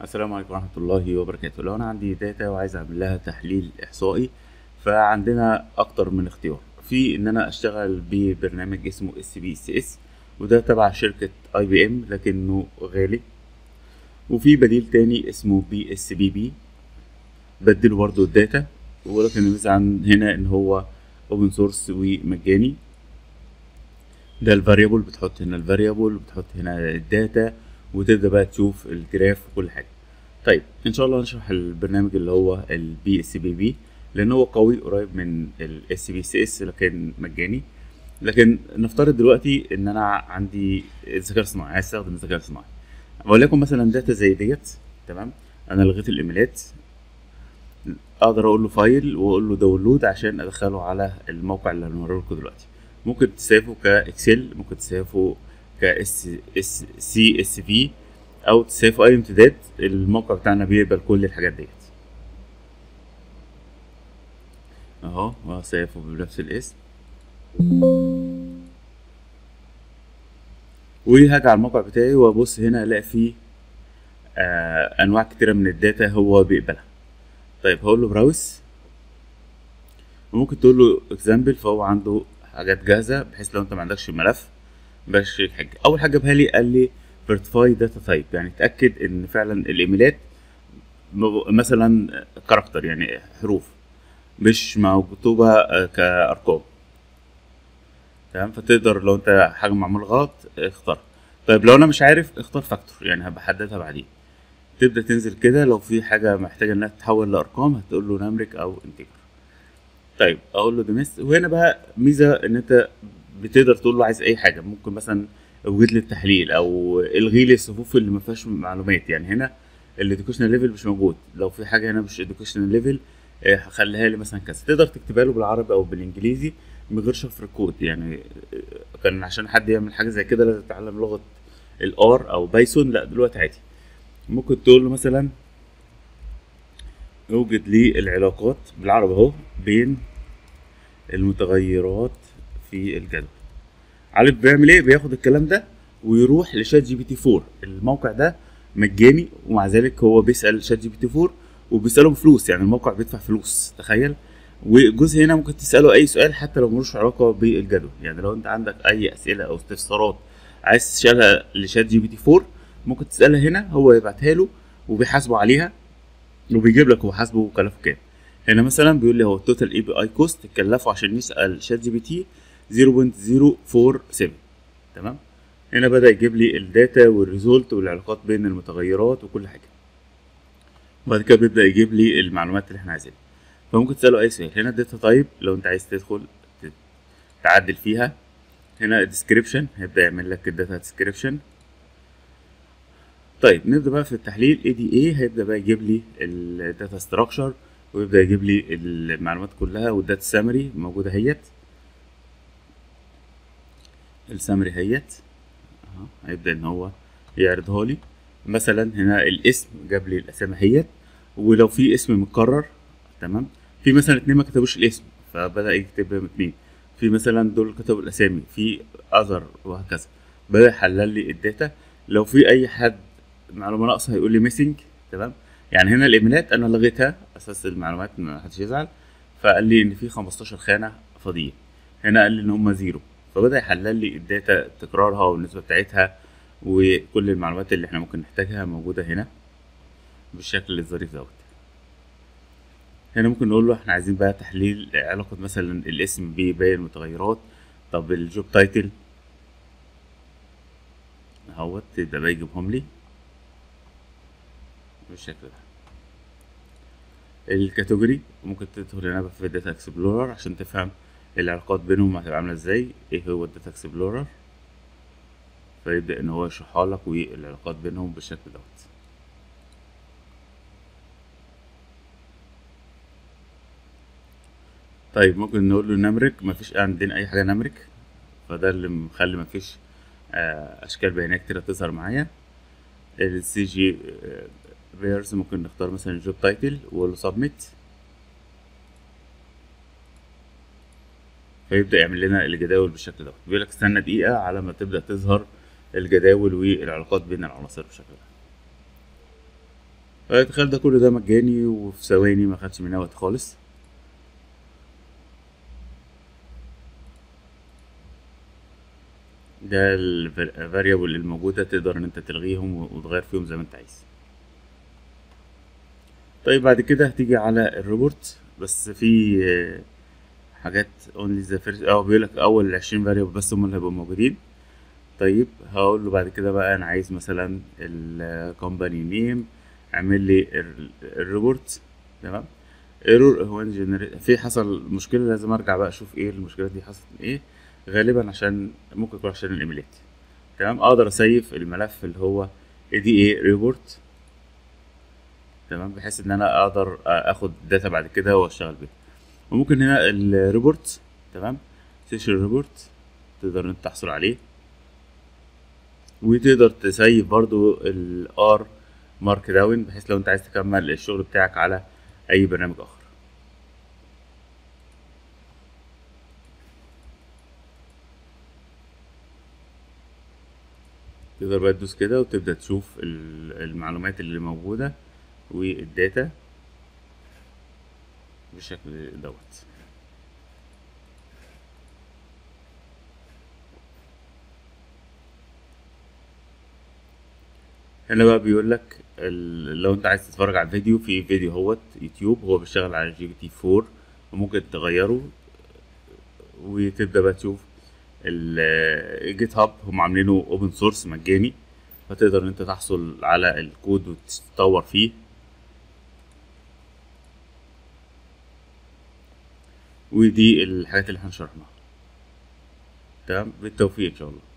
السلام عليكم ورحمة الله وبركاته لو أنا عندي داتا وعايز أعمل لها تحليل إحصائي فعندنا أكتر من اختيار في إن أنا أشتغل ببرنامج اسمه اس بي سي اس وده تبع شركة اي بي ام لكنه غالي وفي بديل تاني اسمه بي اس بي بي بدله برضه الداتا ولكن الميزة عن هنا إن هو اوبن سورس ومجاني ده الفاريبل بتحط هنا الفاريبل بتحط هنا الداتا وتبدا بقى تشوف الجراف وكل حاجه طيب ان شاء الله نشرح البرنامج اللي هو البي اس بي بي لان هو قوي قريب من الاس بي سي اس لكن مجاني لكن نفترض دلوقتي ان انا عندي الذكاء الصناعي عايز استخدم الذكاء الصناعي وليكن مثلا داتا زي ديت تمام انا لغيت الايميلات اقدر اقول له فايل واقول له داونلود عشان ادخله على الموقع اللي هنوريه لكم دلوقتي ممكن تسيفه كاكسل ممكن تسيفه كاس اس سي اس في او تسيفه اي امتداد الموقع بتاعنا بيقبل كل الحاجات ديت اهو وسيفه بنفس الاسم وهاجي على الموقع بتاعي وابص هنا الاقي فيه آه انواع كتيره من الداتا هو بيقبلها طيب هقول له براوس وممكن تقول له اكزامبل فهو عنده حاجات جاهزه بحيث لو انت ما عندكش ملف مبقاش حاجه اول حاجه جابها لي قال لي فيرتيفاي داتا تايب يعني اتاكد ان فعلا الايميلات مثلا كاركتر يعني حروف مش مكتوبه كارقام تمام فتقدر لو انت حاجه معمول غلط اختار طيب لو انا مش عارف اختار فاكتور يعني هبحددها بعدين تبدا تنزل كده لو في حاجه محتاجه انها تتحول لارقام هتقول له نمرك او انتجر طيب اقول له ديمس وهنا بقى ميزه ان انت بتقدر تقول له عايز اي حاجه ممكن مثلا اوجد لي التحليل او الغي لي الصفوف اللي ما فيهاش معلومات يعني هنا الاديوكيشنال ليفل مش موجود لو في حاجه هنا مش اديوكيشنال ليفل خليها لي مثلا كذا تقدر تكتبها له بالعربي او بالانجليزي من غير شفر الكود يعني كان عشان حد يعمل حاجه زي كده لازم يتعلم لغه الار او بايثون لا دلوقتي عادي ممكن تقول له مثلا اوجد لي العلاقات بالعربي اهو بين المتغيرات في الجدول عارف بيعمل ايه بياخد الكلام ده ويروح لشات جي بي تي 4 الموقع ده مجاني ومع ذلك هو بيسال شات جي بي تي 4 وبيساله بفلوس يعني الموقع بيدفع فلوس تخيل والجزء هنا ممكن تساله اي سؤال حتى لو ملوش علاقه بالجدول يعني لو انت عندك اي اسئله او استفسارات عايز تشيلها لشات جي بي تي 4 ممكن تسالها هنا هو يبعتها له وبيحاسبه عليها وبيجيب لك هو حاسبه كلفه كام هنا مثلا بيقول لي هو التوتال اي بي اي كوست اتكلفه عشان يسال شات جي بي تي 0.047 تمام هنا بدا يجيب لي الداتا والريزولت والعلاقات بين المتغيرات وكل حاجه وبعد كده بيبدا يجيب لي المعلومات اللي احنا عايزينها فممكن تساله اي سؤال هنا الداتا تايب لو انت عايز تدخل تعدل فيها هنا ديسكريبشن هيبدا يعمل لك الداتا ديسكريبشن طيب نبدا بقى في التحليل اي دي اي هيبدا بقى يجيب لي الداتا ستراكشر ويبدا يجيب لي المعلومات كلها والداتا سامري موجوده اهيت السامري اهيت اهو هيبدا ان هو يعرضها لي مثلا هنا الاسم جاب لي الاسامي اهيت ولو في اسم متكرر تمام في مثلا اتنين ما كتبوش الاسم فبدا يكتب لهم اتنين في مثلا دول كتبوا الاسامي في اذر وهكذا بدا يحلل لي الداتا لو في اي حد معلومه ناقصه هيقول لي ميسنج تمام يعني هنا الايميلات انا لغيتها اساس المعلومات ما حدش يزعل فقال لي ان في 15 خانه فاضيين هنا قال لي ان هم زيرو فبدا يحلل لي الداتا تكرارها والنسبه بتاعتها وكل المعلومات اللي احنا ممكن نحتاجها موجوده هنا بالشكل الظريف دوت هنا ممكن نقول له احنا عايزين بقى تحليل علاقه مثلا الاسم بباقي المتغيرات طب الجوب تايتل اهوت يبدا بقى يجيبهم لي بالشكل ده الكاتيجوري ممكن تدخل هنا في الداتا اكسبلورر عشان تفهم العلاقات بينهم هتبقى عامله ازاي ايه هو الداتا اكسبلورر فيبدا ان هو يشرحها لك والعلاقات بينهم بالشكل دوت طيب ممكن نقول له نمرك مفيش عندنا اي حاجه نمرك فده اللي مخلي مفيش اشكال بيانات كتير تظهر معايا السي جي بيرز ممكن نختار مثلا الجوب تايتل واقول له سبميت فيبدا يعمل لنا الجداول بالشكل دوت بيقول لك استنى دقيقه على ما تبدا تظهر الجداول والعلاقات بين العناصر بالشكل ده تخيل ده كل ده مجاني وفي ثواني ما خدش مننا وقت خالص ده الفاريبل الموجودة تقدر ان انت تلغيهم وتغير فيهم زي ما انت عايز طيب بعد كده هتيجي على الروبورت بس في آه، حاجات اونلي ذا فيرست اه بيقول لك اول 20 فاريبل بس هم اللي هيبقوا موجودين طيب هقول له بعد كده بقى انا عايز مثلا الكومباني نيم اعمل لي ال- الريبورت تمام ايرور هو جنريت في حصل مشكله لازم ارجع بقى اشوف ايه المشكله دي حصلت من ايه غالبا عشان ممكن يكون عشان الايميلات تمام اقدر اسيف الملف اللي هو دي ايه ريبورت تمام بحيث ان انا اقدر اخد داتا بعد كده واشتغل بيها وممكن هنا الريبورت تمام سيشن ريبورت تقدر انت تحصل عليه وتقدر تسيف برضو الار مارك داون بحيث لو انت عايز تكمل الشغل بتاعك على اي برنامج اخر تقدر بقى تدوس كده وتبدأ تشوف ال- المعلومات اللي موجودة والداتا بالشكل دوت هنا بقى بيقول لك ال- لو انت عايز تتفرج على الفيديو في فيديو هوت يوتيوب هو بيشتغل على جي بي تي 4 وممكن تغيره وتبدأ بقى تشوف الجيت هاب هم عاملينه اوبن سورس مجاني فتقدر ان انت تحصل على الكود وتتطور فيه ودي الحاجات اللي احنا شرحناها تمام بالتوفيق ان شاء الله